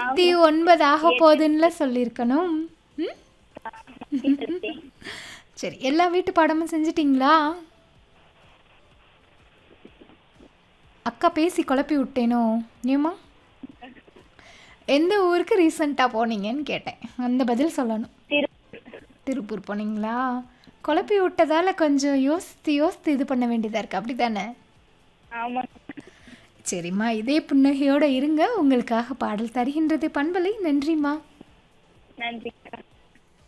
இருபத்தி ஒன்பது ஆக போகுதுன்னுல சொல்லியிருக்கணும் ம் சரி எல்லா வீட்டு பாடமும் செஞ்சிட்டிங்களா அக்கா பேசி குழப்பி விட்டேனோ ஏமா எந்த ஊருக்கு ரீசண்டாக போனீங்கன்னு கேட்டேன் அந்த பதில் சொல்லணும் திருப்பூர் போனீங்களா குழப்பி விட்டதால கொஞ்சம் யோசித்து யோசித்து இது பண்ண வேண்டியதாக இருக்குது அப்படி தானே ஆமா சரிம்மா இதே புன்னகையோடு இருங்க உங்களுக்காக பாடல் தருகின்றது பண்பலை நன்றிம்மா நன்றிக்கா